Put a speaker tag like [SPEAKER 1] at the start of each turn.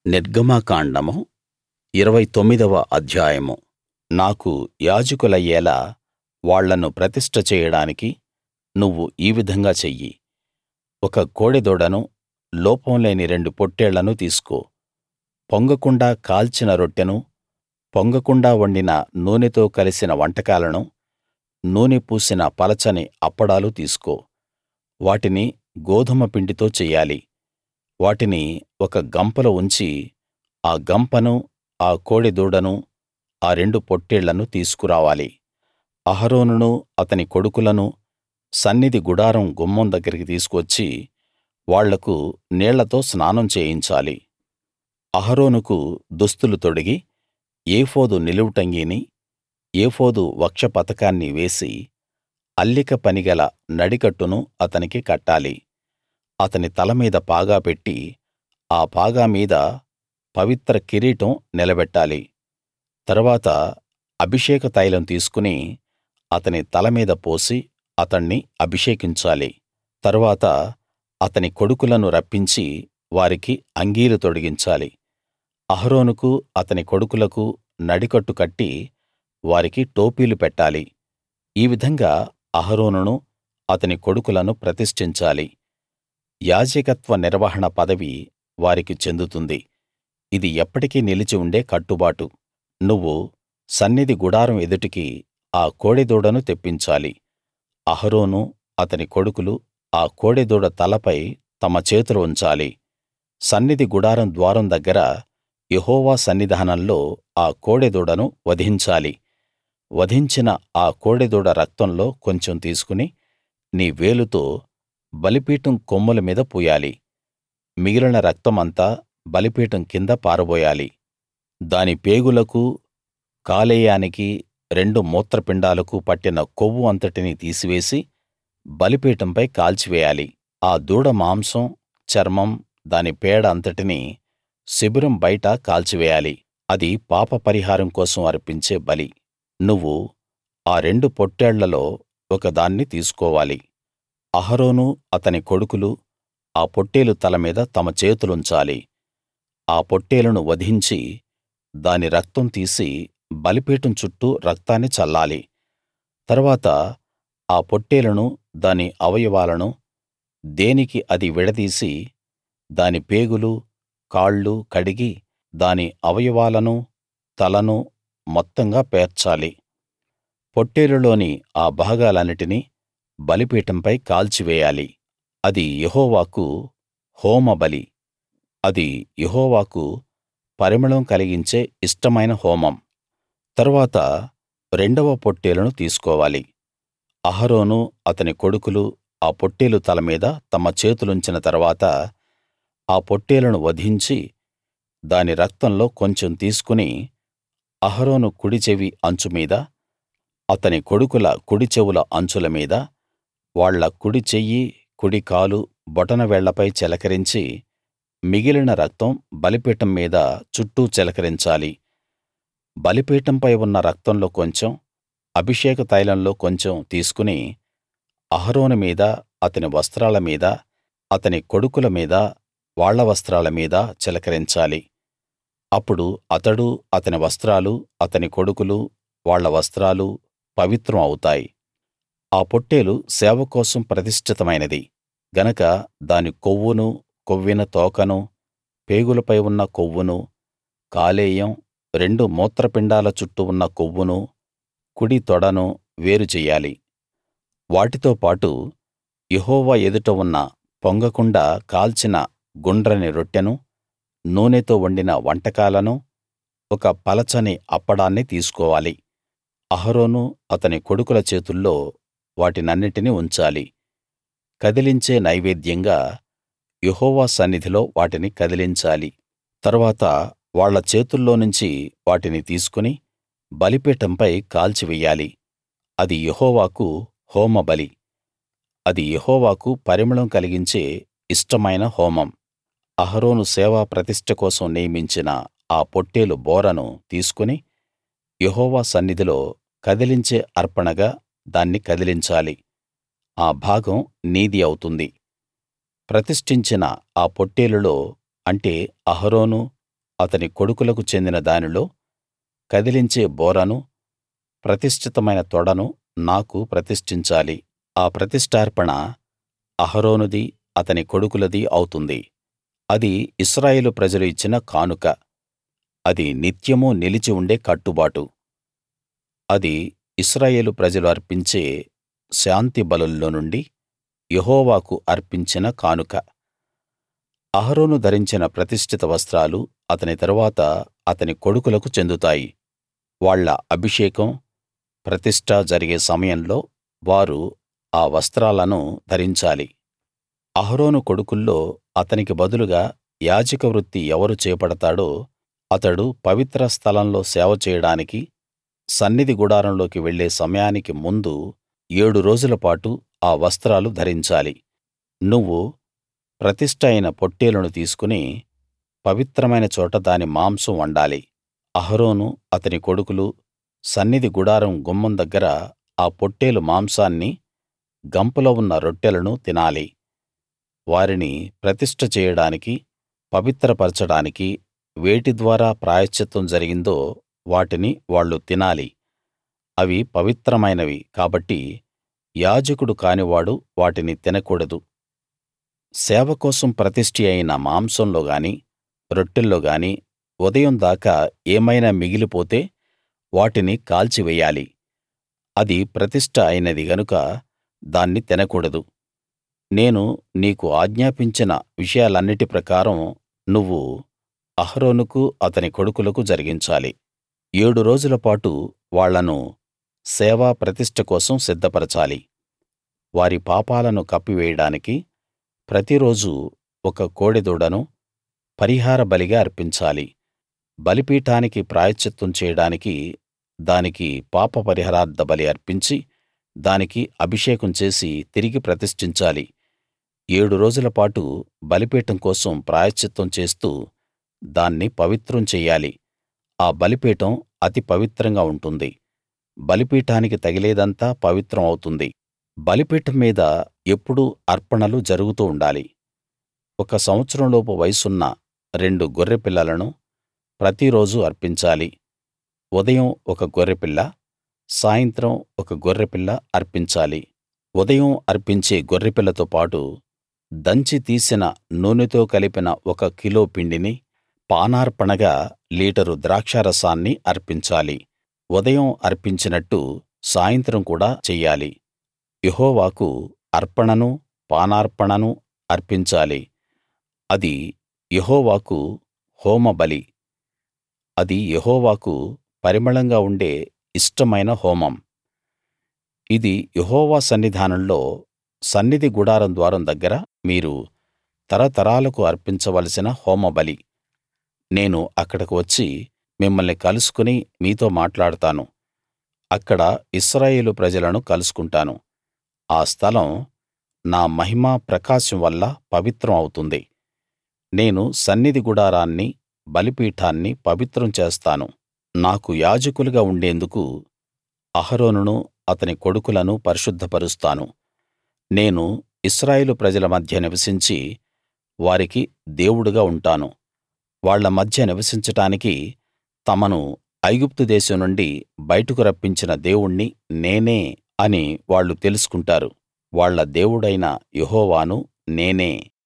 [SPEAKER 1] నిర్గమకాండము ఇరవై తొమ్మిదవ అధ్యాయము నాకు యాజకులయ్యేలా వాళ్ళను ప్రతిష్ఠ చేయడానికి నువ్వు ఈ విధంగా చెయ్యి ఒక కోడెదూడను లోపం లేని రెండు పొట్టేళ్లను తీసుకో పొంగకుండా కాల్చిన రొట్టెనూ పొంగకుండా వండిన నూనెతో కలిసిన వంటకాలను నూనె పూసిన పలచని అప్పడాలు తీసుకో వాటిని గోదుమ పిండితో చెయ్యాలి వాటిని ఒక గంపలో ఉంచి ఆ గంపనూ ఆ కోడెదూడనూ ఆ రెండు పొట్టేళ్లనూ తీసుకురావాలి అహరోనునూ అతని కొడుకులనూ సన్నిధి గుడారం గుమ్మం దగ్గరికి తీసుకువచ్చి వాళ్లకు నీళ్లతో స్నానం చేయించాలి అహరోనుకు దుస్తులు తొడిగి ఏఫోదు నిలువుటంగీని ఏఫోదు వక్షపతకాన్ని వేసి అల్లిక పనిగల నడికట్టును అతనికి కట్టాలి అతని తల మీద పాగా పెట్టి ఆ పాగా మీద పవిత్ర కిరీటం నిలబెట్టాలి తరువాత అభిషేక తైలం తీసుకుని అతని తల మీద పోసి అతణ్ణి అభిషేకించాలి తరువాత అతని కొడుకులను రప్పించి వారికి అంగీలు తొడిగించాలి అహరోనుకూ అతని కొడుకులకూ నడికట్టు కట్టి వారికి టోపీలు పెట్టాలి ఈ విధంగా అహరోనును అతని కొడుకులను ప్రతిష్ఠించాలి యాజకత్వ నిర్వహణ పదవి వారికి చెందుతుంది ఇది ఎప్పటికీ నిలిచి ఉండే కట్టుబాటు నువ్వు సన్నిధి గుడారం ఎదుటికి ఆ కోడెదూడను తెప్పించాలి అహరోను అతని కొడుకులు ఆ కోడెదూడ తలపై తమ చేతులు ఉంచాలి సన్నిధి గుడారం ద్వారం దగ్గర యెహోవా సన్నిధానంలో ఆ కోడెదూడను వధించాలి వధించిన ఆ కోడెదూడ రక్తంలో కొంచెం తీసుకుని నీ వేలుతో బలిపీఠం కొమ్ముల మీద పూయాలి మిగిలిన రక్తం అంతా బలిపీఠం కింద పారబోయాలి దాని పేగులకూ కాలేయానికి రెండు మూత్రపిండాలకూ పట్టిన కొవ్వు అంతటినీ తీసివేసి బలిపీఠంపై కాల్చివేయాలి ఆ దూడ మాంసం చర్మం దాని పేడ అంతటినీ శిబిరం బయట కాల్చివేయాలి అది పాపపరిహారం కోసం అర్పించే బలి నువ్వు ఆ రెండు పొట్టేళ్లలో ఒక దాన్ని తీసుకోవాలి అహరోను అతని కొడుకులు ఆ పొట్టేలు తల మీద తమ చేతులుంచాలి ఆ పొట్టేలును వధించి దాని రక్తం తీసి బలిపీఠం చుట్టూ రక్తాన్ని చల్లాలి తరువాత ఆ పొట్టేలును దాని అవయవాలను దేనికి అది విడదీసి దాని పేగులు కాళ్ళు కడిగి దాని అవయవాలనూ తలనూ మొత్తంగా పేర్చాలి పొట్టేలులోని ఆ భాగాలన్నిటినీ బలిపీఠంపై కాల్చివేయాలి అది యెహోవాకు హోమబలి అది యెహోవాకు పరిమళం కలిగించే ఇష్టమైన హోమం తరువాత రెండవ పొట్టేలును తీసుకోవాలి అహరోను అతని కొడుకులు ఆ పొట్టేలు తల మీద తమ చేతులుంచిన తరువాత ఆ పొట్టేలును వధించి దాని రక్తంలో కొంచెం తీసుకుని అహరోను కుడి చెవి అంచు మీద అతని కొడుకుల కుడి చెవుల అంచుల మీద వాళ్ళ కుడి చెయ్యి కుడి కాలు బొటనవేళ్లపై చిలకరించి మిగిలిన రక్తం బలిపీఠం మీద చుట్టూ చిలకరించాలి బలిపీఠంపై ఉన్న రక్తంలో కొంచెం అభిషేక తైలంలో కొంచెం తీసుకుని అహరోను మీద అతని వస్త్రాల మీద అతని కొడుకుల మీద వాళ్ళ వస్త్రాల మీద చిలకరించాలి అప్పుడు అతడూ అతని వస్త్రాలూ అతని కొడుకులు వాళ్ళ వస్త్రాలూ పవిత్రం అవుతాయి ఆ పొట్టేలు సేవ కోసం ప్రతిష్ఠితమైనది గనక దాని కొవ్వునూ కొవ్విన తోకనూ పేగులపై ఉన్న కొవ్వునూ కాలేయం రెండు మూత్రపిండాల చుట్టూ ఉన్న కొవ్వునూ కుడి తొడను వేరు చెయ్యాలి వాటితో పాటు యెహోవా ఎదుట ఉన్న పొంగకుండా కాల్చిన గుండ్రని రొట్టెనూ నూనెతో వండిన వంటకాలనూ ఒక పలచని అప్పడాన్ని తీసుకోవాలి అహరోను అతని కొడుకుల చేతుల్లో వాటినన్నిటినీ ఉంచాలి కదిలించే నైవేద్యంగా యెహోవా సన్నిధిలో వాటిని కదిలించాలి తరువాత వాళ్ళ చేతుల్లోనుంచి వాటిని తీసుకుని బలిపీఠంపై కాల్చివెయ్యాలి అది యెహోవాకు హోమబలి అది యెహోవాకు పరిమళం కలిగించే ఇష్టమైన హోమం అహరోను సేవా ప్రతిష్ఠ కోసం నియమించిన ఆ పొట్టేలు బోరను తీసుకుని యెహోవా సన్నిధిలో కదిలించే అర్పణగా దాన్ని కదిలించాలి ఆ భాగం నీది అవుతుంది ప్రతిష్ఠించిన ఆ పొట్టేలులో అంటే అహరోను అతని కొడుకులకు చెందిన దానిలో కదిలించే బోరను ప్రతిష్ఠితమైన తొడను నాకు ప్రతిష్ఠించాలి ఆ ప్రతిష్ఠార్పణ అహరోనుదీ అతని కొడుకులదీ అవుతుంది అది ఇశ్రాయేలు ప్రజలు ఇచ్చిన కానుక అది నిత్యమూ నిలిచి ఉండే కట్టుబాటు అది ఇశ్రాయేలు ప్రజలు అర్పించే శాంతి బలుల్లో నుండి యెహోవాకు అర్పించిన కానుక అహరోను ధరించిన ప్రతిష్ఠిత వస్త్రాలు అతని తరువాత అతని కొడుకులకు చెందుతాయి వాళ్ళ అభిషేకం ప్రతిష్ఠ జరిగే సమయంలో వారు ఆ వస్త్రాలను ధరించాలి అహరోను కొడుకుల్లో అతనికి బదులుగా యాజక వృత్తి ఎవరు చేపడతాడో అతడు పవిత్ర స్థలంలో సేవ చేయడానికి సన్నిధి గుడారంలోకి వెళ్ళే సమయానికి ముందు ఏడు రోజుల పాటు ఆ వస్త్రాలు ధరించాలి నువ్వు ప్రతిష్ఠ అయిన పొట్టేలును తీసుకుని పవిత్రమైన చోట దాని మాంసం వండాలి అహరోను అతని కొడుకులు సన్నిధి గుడారం గుమ్మం దగ్గర ఆ పొట్టేలు మాంసాన్ని గంపలో ఉన్న రొట్టెలను తినాలి వారిని ప్రతిష్ఠ చేయడానికి పవిత్రపరచడానికి వేటి ద్వారా ప్రాయశ్చిత్తం జరిగిందో వాటిని వాళ్ళు తినాలి అవి పవిత్రమైనవి కాబట్టి యాజకుడు కానివాడు వాటిని తినకూడదు సేవ కోసం ప్రతిష్ఠి అయిన మాంసంలో గాని రొట్టెల్లో గాని ఉదయం దాకా ఏమైనా మిగిలిపోతే వాటిని కాల్చివెయ్యాలి అది ప్రతిష్ఠ అయినది గనుక దాన్ని తినకూడదు నేను నీకు ఆజ్ఞాపించిన విషయాలన్నిటి ప్రకారం నువ్వు అహరోనుకు అతని కొడుకులకు జరిగించాలి ఏడు రోజుల పాటు వాళ్ళను సేవా ప్రతిష్ఠ కోసం సిద్ధపరచాలి వారి పాపాలను కప్పివేయడానికి ప్రతిరోజూ ఒక కోడెదూడను పరిహార బలిగా అర్పించాలి బలిపీఠానికి ప్రాయశ్చిత్తం చేయడానికి దానికి పాప పరిహారార్థ బలి అర్పించి దానికి అభిషేకం చేసి తిరిగి ప్రతిష్ఠించాలి ఏడు రోజుల పాటు బలిపీఠం కోసం ప్రాయశ్చిత్తం చేస్తూ దాన్ని పవిత్రం చెయ్యాలి ఆ బలిపీఠం అతి పవిత్రంగా ఉంటుంది బలిపీఠానికి తగిలేదంతా పవిత్రం అవుతుంది బలిపీఠం మీద ఎప్పుడూ అర్పణలు జరుగుతూ ఉండాలి ఒక సంవత్సరంలోపు వయసున్న రెండు గొర్రెపిల్లలను ప్రతిరోజూ అర్పించాలి ఉదయం ఒక గొర్రెపిల్ల సాయంత్రం ఒక గొర్రెపిల్ల అర్పించాలి ఉదయం అర్పించే గొర్రెపిల్లతో పాటు దంచి తీసిన నూనెతో కలిపిన ఒక కిలో పిండిని పానార్పణగా లీటరు ద్రాక్షారసాన్ని అర్పించాలి ఉదయం అర్పించినట్టు సాయంత్రం కూడా చెయ్యాలి యెహోవాకు అర్పణనూ పానార్పణనూ అర్పించాలి అది యెహోవాకు హోమబలి అది యెహోవాకు పరిమళంగా ఉండే ఇష్టమైన హోమం ఇది యెహోవా సన్నిధానంలో సన్నిధి గుడారం ద్వారం దగ్గర మీరు తరతరాలకు అర్పించవలసిన హోమబలి నేను అక్కడకు వచ్చి మిమ్మల్ని కలుసుకుని మీతో మాట్లాడతాను అక్కడ ఇశ్రాయేలు ప్రజలను కలుసుకుంటాను ఆ స్థలం నా మహిమా ప్రకాశం వల్ల పవిత్రం అవుతుంది నేను సన్నిధి గుడారాన్ని బలిపీఠాన్ని పవిత్రం చేస్తాను నాకు యాజకులుగా ఉండేందుకు అహరోనును అతని కొడుకులను పరిశుద్ధపరుస్తాను నేను ఇశ్రాయేలు ప్రజల మధ్య నివసించి వారికి దేవుడుగా ఉంటాను వాళ్ళ మధ్య నివసించడానికి తమను ఐగుప్తు దేశం నుండి బయటకు రప్పించిన దేవుణ్ణి నేనే అని వాళ్ళు తెలుసుకుంటారు వాళ్ళ దేవుడైన యెహోవాను నేనే